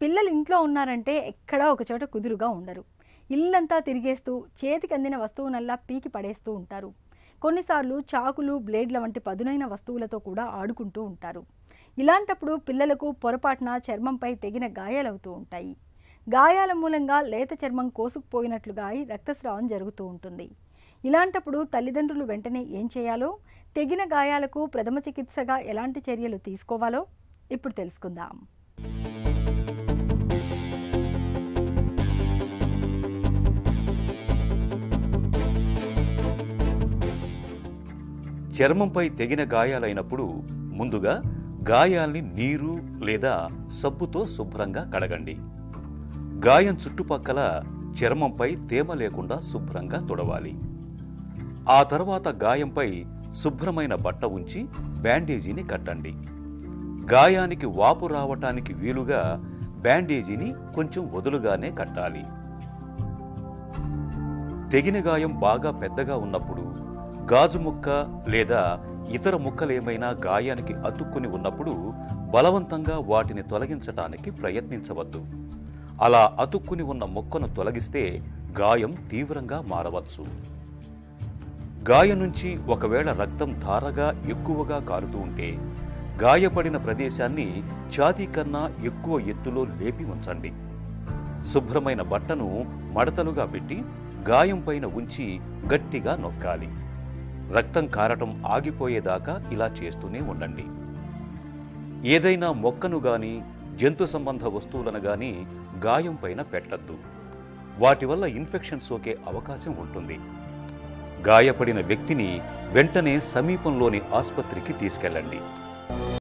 పిల్లలు ఇంట్లో ఉన్నారంటే ఎక్కడా ఒక చోట కుదురుగా ఉండరు ఇల్లంతా తిరిగేస్తూ చేతికి అందిన వస్తువునల్లా పీకి పడేస్తూ ఉంటారు కొన్నిసార్లు చాకులు బ్లేడ్ల వంటి పదునైన వస్తువులతో కూడా ఆడుకుంటూ ఉంటారు ఇలాంటప్పుడు పిల్లలకు పొరపాటున చర్మంపై తెగిన గాయాలవుతూ ఉంటాయి గాయాల మూలంగా లేత చర్మం కోసుకుపోయినట్లుగా అయి రక్తస్రావం జరుగుతూ ఉంటుంది ఇలాంటప్పుడు తల్లిదండ్రులు వెంటనే ఏం చేయాలో తెగిన గాయాలకు ప్రథమ చికిత్సగా ఎలాంటి చర్యలు తీసుకోవాలో ఇప్పుడు తెలుసుకుందాం చర్మంపై తెగిన గాయాలైనప్పుడు ముందుగా గాయాల్ని నీరు లేదా సబ్బుతో శుభ్రంగా కడగండి గాయం చుట్టుపక్కల చర్మంపై తేమ లేకుండా శుభ్రంగా తుడవాలి ఆ తర్వాత గాయంపై శుభ్రమైన బట్ట ఉంచి బ్యాండేజీని కట్టండి గాయానికి వాపు రావటానికి వీలుగా బ్యాండేజీని కొంచెం వదులుగానే కట్టాలి తెగిన గాయం బాగా పెద్దగా ఉన్నప్పుడు గాజు ముక్క లేదా ఇతర ముక్కలేమైనా గాయానికి అతుక్కుని ఉన్నప్పుడు బలవంతంగా వాటిని తొలగించటానికి ప్రయత్నించవద్దు అలా అతుక్కుని ఉన్న ముక్కను తొలగిస్తే గాయం తీవ్రంగా మారవచ్చు గాయం నుంచి ఒకవేళ రక్తం ధారగా ఎక్కువగా కారుతూ ఉంటే గాయపడిన ప్రదేశాన్ని ఛాతీ కన్నా ఎక్కువ ఎత్తులో లేపి ఉంచండి శుభ్రమైన బట్టను మడతలుగా పెట్టి గాయం పైన ఉంచి గట్టిగా నొక్కాలి రక్తం కారటం ఆగిపోయేదాకా ఇలా చేస్తూనే ఉండండి ఏదైనా మొక్కను గాని జంతు సంబంధ వస్తువులను గాని గాయం పైన పెట్టద్దు వాటి వల్ల ఇన్ఫెక్షన్ సోకే అవకాశం ఉంటుంది గాయపడిన వ్యక్తిని వెంటనే సమీపంలోని ఆసుపత్రికి తీసుకెళ్ళండి